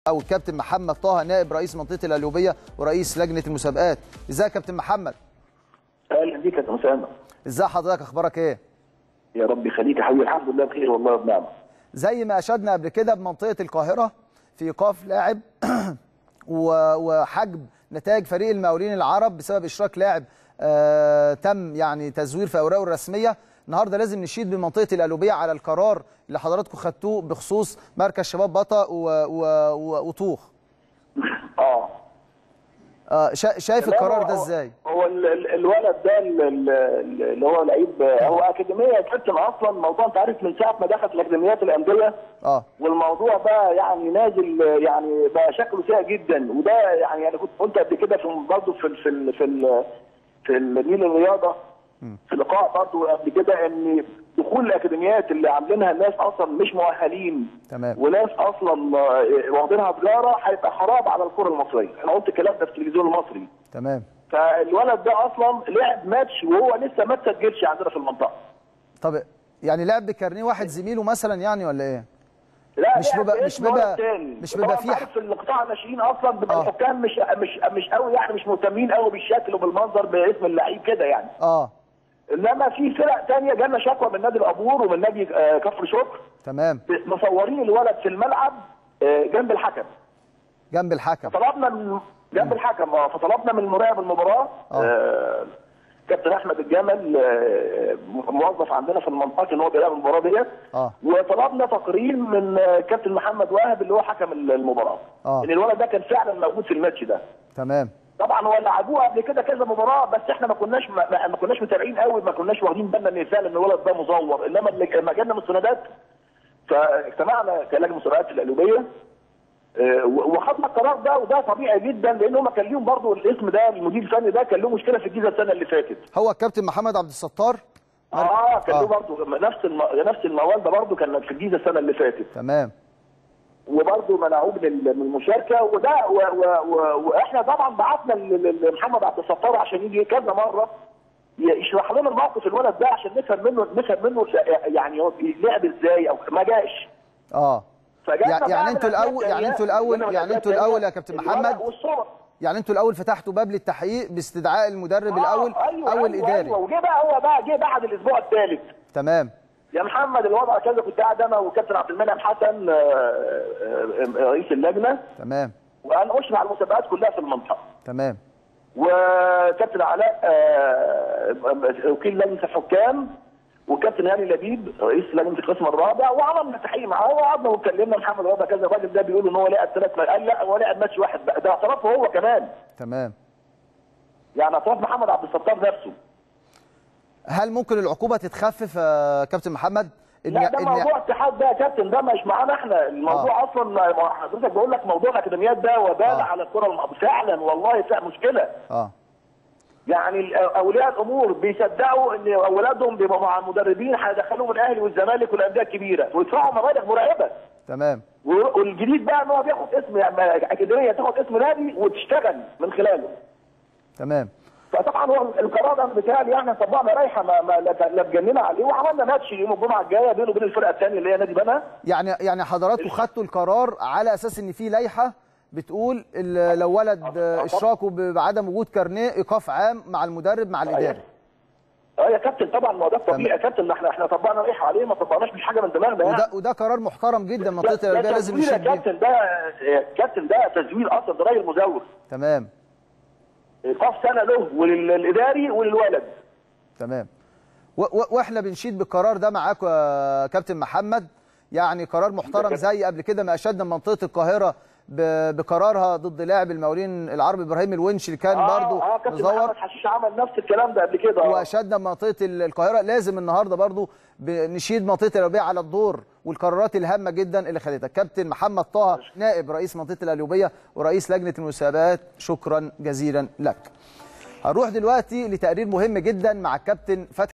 او الكابتن محمد طه نائب رئيس منطقه القليوبيه ورئيس لجنه المسابقات ازيك يا كابتن محمد اهلا بيك يا اسامه ازي حضرتك اخبارك ايه يا رب يخليك يا حبيبي الحمد لله بخير والله بنعمه زي ما اشدنا قبل كده بمنطقه القاهره في ايقاف لاعب و- وحجب نتائج فريق المقاولين العرب بسبب اشراك لاعب آه تم يعني تزوير في اوراقه الرسميه النهارده لازم نشيد بمنطقه القلوبيه على القرار اللي حضراتكم خدتوه بخصوص مركز شباب بطا و- و- و- وطوخ اه آه شا- شايف لا، القرار هو- ده ازاي هو ال- ال- الولد ده ال- ال- اللي هو لعيب هو اكاديميه يا كابتن اصلا الموضوع انت عارف من ساعه ما دخلت الاكاديميات الانديه اه والموضوع بقى يعني نازل يعني بقى شكله سيء جدا وده يعني انا كنت قلت قبل كده في برضه في ال في ال في ال في النيل الرياضه في لقاء برضه قبل كده ان دخول الاكاديميات اللي عاملينها الناس اصلا مش مؤهلين تمام وناس اصلا آه، واخدينها تجاره هيبقى خراب على الكره المصريه انا قلت الكلام ده في التلفزيون المصري تمام فالولد ده اصلا لعب ماتش وهو لسه ما اتسجلش عندنا في المنطقه طب يعني لعب بكارنيه واحد زميله مثلا يعني ولا ايه لا مش لعب بيبقى- مش باسم بيبقى- ولد تاني. مش بيبقى طبعاً في عارف في القطاع الناشئين اصلا بيبقى آه. الحكام مش مش مش قوي يعني مش مهتمين قوي بالشكل وبالمنظر باسم اللعيب كده يعني اه انما في فرق تانية جالنا شكوى من نادي العبور ومن نادي آه، كفر شكر تمام مصورين الولد في الملعب آه، جنب الحكم جنب الحكم فطلبنا من جنب الحكم اه فطلبنا من مراقب المباراه آه. آه، كابتن احمد الجمل آه، موظف عندنا في المنطقه ان هو بيراقب المباراه ديت اه وطلبنا تقرير من آه، كابتن محمد وهب اللي هو حكم المباراه آه. ان الولد ده كان فعلا موجود في الماتش ده تمام طبعا هو لعبوه قبل كده كذا مباراه بس احنا ما كناش ما, ما- ما كناش متابعين قوي ما كناش واخدين بالنا ان فعلا ان الولد ده مزور انما اللي- لما جالنا مستندات فاجتمعنا كلجنه مسابقات القلوبيه آه، و- وخدنا القرار ده وده طبيعي جدا لان هم كان ليهم برضه الاسم ده المدير الفني ده كان له مشكله في الجيزه السنه اللي فاتت هو الكابتن محمد عبد الستار اه كان له آه. برضه نفس الم... نفس الموال ده برضه كان في الجيزه السنه اللي فاتت تمام وبرضه منعوه من ال- من المشاركه وده و... و... و... واحنا طبعا بعتنا ل- ل- لمحمد عبد الستار عشان يجي كذا مره ي- يشرح لنا الموقف الولد ده عشان نفهم منه نفهم منه يعني هو لعب ازاي او ما جاش اه فجالنا يعني- بقى يعني من انتوا الأسباب الأول- يعني التانية- انتوا الأول- جالنا من يعني الأسباب انتوا الأول التانية يا كابتن الولد محمد والصور يعني انتوا الاول فتحتوا باب للتحقيق باستدعاء المدرب الاول آه، أيوة او أيوة الاداري أيوة. وجه بقى هو بقى جه بعد الاسبوع الثالث تمام يا محمد الوضع كذا كنت قاعد انا وكابتن عبد المنعم حسن آه، آه، آه، رئيس اللجنه تمام وانا اشرف على المسابقات كلها في المنطقه تمام وكابتن علاء آه، وكيل لجنه الحكام وكابتن هاني لبيب رئيس لجنه القسم الرابع وعملنا تحقيق معاه وقعدنا واتكلمنا محمد الوضع كذا الراجل ده بيقول ان هو لعب ثلاث قال لا هو لعب ماتش واحد بقى ده اعترافه هو كمان تمام يعني اعتراف محمد عبد الستار نفسه هل ممكن العقوبه تتخفف يا كابتن محمد ان لا ده ان موضوع اتحاد ده يا كابتن ده مش معانا احنا الموضوع اصلا ما حضرتك بقول لك موضوع الاكاديميات ده وبال آه. على الكره الم- فعلا والله فعلا مشكله اه يعني ال- اولياء الامور بيصدقوا ان اولادهم بيبقوا مع المدربين هيدخلوهم الاهلي والزمالك والانديه الكبيره ويدفعوا مبالغ مرعبه تمام و- والجديد بقى ان هو بياخد اسم يعني اكاديميه تاخد اسم نادي وتشتغل من خلاله تمام فطبعا هو القرار ده بتاعي احنا طبقنا لائحه ما, ما لا لا اتجننا عليه وعملنا ماتش يوم الجمعه الجايه بينه وبين الفرقه الثانيه اللي هي نادي بنها يعني يعني حضراتكم خدتوا القرار على اساس ان في لائحه بتقول ال- لو ولد آه، اشراكه ب- بعدم وجود كارنيه ايقاف عام مع المدرب مع الاداري اه يا كابتن طبعا ما هو ده الطبيعي يا كابتن احنا احنا طبقنا لائحه عليه ما طبقناش مش حاجه من دماغنا يعني وده وده قرار محترم جدا ده- منطقه ده القلبيه لازم تزوير يا نشيد بيه كابتن ده يا كابتن ده تزوير اصلا ده راجل مزور تمام ايقاف سنه له وللاداري وللولد تمام و- و- واحنا بنشيد بالقرار ده معاكم يا كابتن محمد يعني قرار محترم زي قبل كده ما اشدنا منطقه القاهره ب- بقرارها ضد لاعب المقاولين العربي ابراهيم الونش اللي كان برضو اه كابتن مزور محمد حشيش عمل نفس الكلام ده قبل كده آه. واشدنا منطقه ال- القاهره لازم النهارده برضو ب- نشيد منطقه القليوبيه على الدور والقرارات الهامه جدا اللي خدتها كابتن محمد طه نائب رئيس منطقه القليوبيه ورئيس لجنه المسابقات شكرا جزيلا لك هنروح دلوقتي لتقرير مهم جدا مع الكابتن فتحي